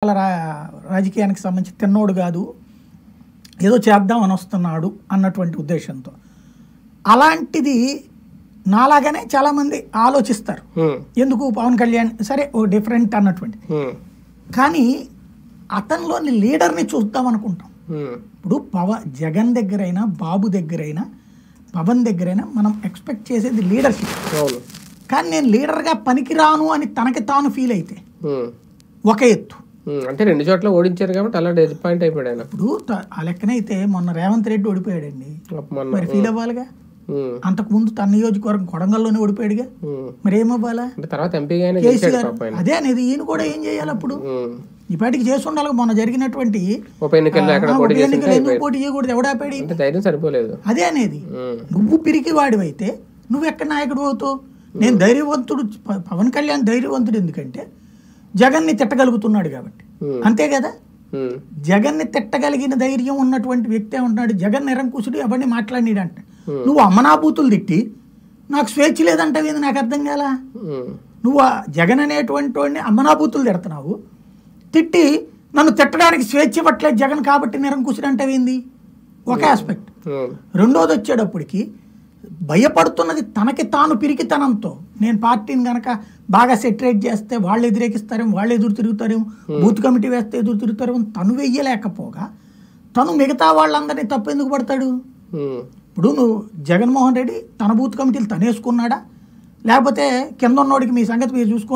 ఇటీవల రా రాజకీయానికి సంబంధించి తిన్నోడు కాదు ఏదో చేద్దాం అని వస్తున్నాడు అన్నటువంటి ఉద్దేశంతో అలాంటిది నాలాగానే చాలామంది ఆలోచిస్తారు ఉమ్, ఎందుకు పవన్ కళ్యాణ్ సరే ఓ డిఫరెంట్ అన్నటువంటి ఉమ్, కానీ అతనిలోని లీడర్ని చూద్దాం అనుకుంటాం ఉమ్, ఇప్పుడు పవన్ జగన్ దగ్గరైనా బాబు దగ్గరైనా పవన్ దగ్గరైనా మనం ఎక్స్పెక్ట్ చేసేది లీడర్షిప్ అవును కానీ నేను లీడర్గా పనికిరాను అని తనకి తాను ఫీల్ అయితే ఉమ్, ఒక ఎత్తు ఉమ్, అంటే రెండు చోట్ల ఓడించారు కాబట్టి అలా డిసప్పాయింట్ అయిపోయాడు ఆయన ఇప్పుడు త- ఆ లెక్కనైతే మొన్న రేవంత్ రెడ్డి ఓడిపోయాడండి మొన్న మరి ఫీల్ అవ్వాలిగా ఉమ్, అంతకుముందు తన నియోజకవర్గం కొడంగల్లోనే ఓడిపోయాడుగా ఉమ్. మరి ఏమవ్వాలా అంటే తర్వాత ఎంపీగా ఆయన గెలిచాడు కేసీఆర్ పాప ఆయన అదే అనేది ఈయన కూడా ఏం చేయాలి అప్పుడు ఉమ్, ఈ పాటికి చేసి ఉండాలి మొన్న జరిగినటువంటి ఉప ఎన్నికల్లో ఎక్కడ ఆ, పోటీ ఉప చేసింటే ఎన్నికలు ఎందుకు అయిపోయాడు పోటీ చేయకూడదు ఎవడాపాడు అంటే ధైర్యం సరిపోలేదు అదే అనేది ఉమ్, నువ్వు పిరికి వాడివైతే నువ్వు ఎక్కడ నాయకుడు అవుతావు నేను ధైర్యవంతుడు ప- పవన్ కళ్యాణ్ ధైర్యవంతుడు ఎందుకంటే జగన్ని తిట్టగలుగుతున్నాడు కాబట్టి ఉమ్, అంతే కదా ఉమ్, జగన్ని తిట్టగలిగిన ధైర్యం ఉన్నటువంటి వ్యక్తి ఏమంటున్నాడు జగన్ నిరంకుశుడు ఎవరిని మాట్లాడినాడు అంట నువ్వు అమ్మనాబూతులు తిట్టి నాకు స్వేచ్ఛ లేదంటావేంది నాకు అర్థం కాల ఉమ్, నువ్వు ఆ జగన్ అనేటువంటి వాడిని అమ్మనాబూతులు తిడుతున్నావు తిట్టి నన్ను తిట్టడానికి స్వేచ్ఛ ఇవ్వట్లేదు జగన్ కాబట్టి నిరంకుశుడు అంటావేంది ఒక ఆస్పెక్ట్ ఉమ్, రెండోది వచ్చేటప్పటికి భయపడుతున్నది తనకి తాను పిరికితనంతో నేను పార్టీని గనక బాగా సెటరేట్ చేస్తే వాళ్ళు ఎదురేకిస్తారేమో వాళ్ళు ఎదురు తిరుగుతారేమో బూత్ కమిటీ వేస్తే ఎదురు తిరుగుతారేమో తను వెయ్యలేకపోగా తను మిగతా వాళ్ళందరినీ తప్పు ఎందుకు పడతాడు ఉమ్, ఇప్పుడు నువ్వు జగన్మోహన్ రెడ్డి తన బూత్ కమిటీలు తనేసుకున్నాడా లేకపోతే కింద ఉన్నోడికి మీ సంగతి మీరు చూసుకుని